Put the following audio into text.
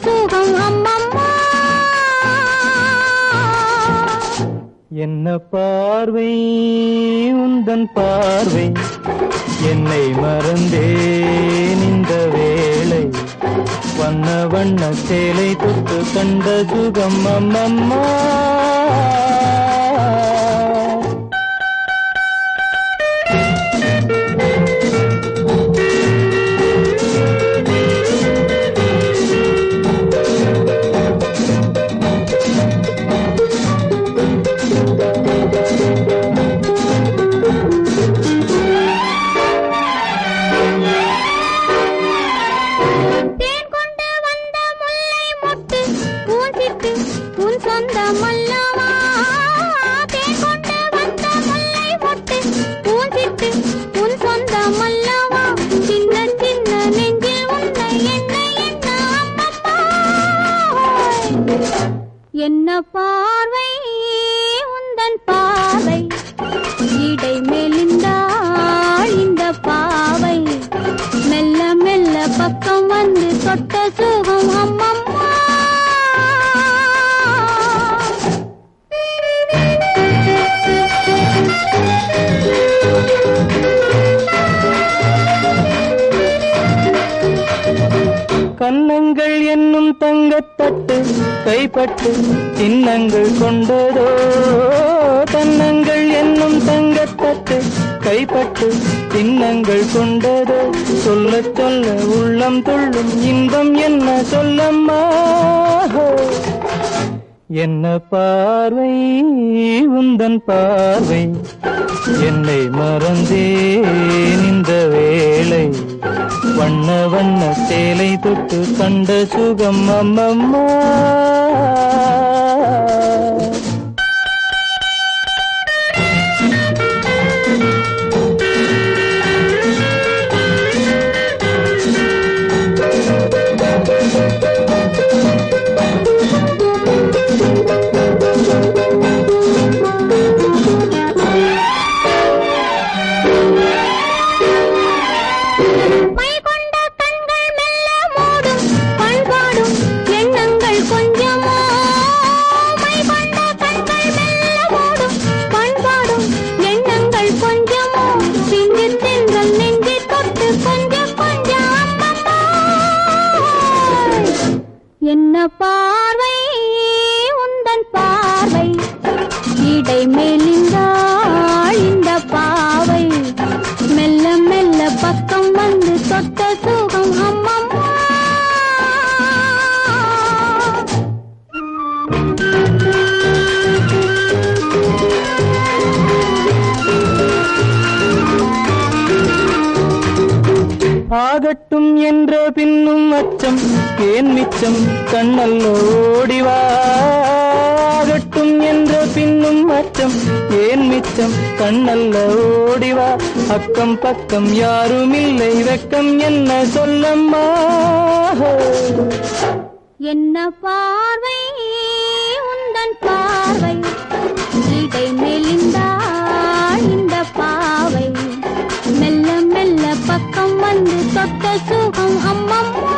சுகம் அம்மம்மா என்ன பார்வை உந்தன் பார்வை என்னை மறந்தேன் இந்த வேளை வண்ண வண்ண சேலை தொட்டு கண்ட சுகம் அம்மம்மா தேன் கொண்டு வந்த முல்லை மொட்டு பூசிட்டு உன் சொந்தம் அல்லவா தேன் கொண்டு வந்த முல்லை மொட்டு பூசிட்டு உன் சொந்தம் அல்லவா சின்ன சின்ன நெஞ்சில் உன்னை என்ன என்ன அம்மம்மா என்ன பார்வை உந்தன் பார்வை இடை மெலிந்தாள் இந்த பாவை மெல்ல மெல்ல பக்கம் வந்து தொட்ட சுகம் அம்மம்மா கன்னங்கள் என்னும் தங்கத்தட்டு கைப்பட்டு சின்னங்கள் கொண்டதோ கன்னங்கள் என்னும் தங்கத்தட்டு கைப்பட்டு சின்னங்கள் கொண்டதோ சொல்ல சொல்ல உள்ளம் துள்ளும் இன்பம் என்ன சொல்லம்மா என்ன பார்வை உந்தன் பார்வை என்னை மறந்தேன் இந்த வேளை வண்ண வண்ண சேலை தொட்டு கண்ட சுகம் அம்மம்மா மை கொண்ட கண்கள் மெல்ல மூடும் பண்பாடும் எண்ணங்கள் கொஞ்சமோ மை கொண்ட கண்கள் மெல்ல மூடும் பண்பாடும் எண்ணங்கள் கொஞ்சமோ சிந்து தென்றல் நெஞ்சை தொட்டு கொஞ்சம் கொஞ்சம் அம்மம்மா என்ன பார்வை உந்தன் பார்வை இடை மெலிந்தாள் இந்த பாவை மெல்ல மெல்ல பக்கம் வந்து தொட்ட சுகம் அம்மம்மா ஆகட்டும் என்ற பின்னும் அச்சம் ஏன் மிச்சம் கண்ணல்ல ஓடிவா ஆகட்டும் என்ற பின்னும் அச்சம் ஏன் மிச்சம் கண்ணல்ல ஓடிவா அக்கம் பக்கம் யாரும் இல்லை வெக்கம் என்ன சொல்லம்மா என்ன பார்வை உந்தன் பார்வை இடை மெலிந்தாள் இந்த பாவை மெல்ல மெல்ல பக்கம் வந்து தொட்ட சுகம் அம்மம்மா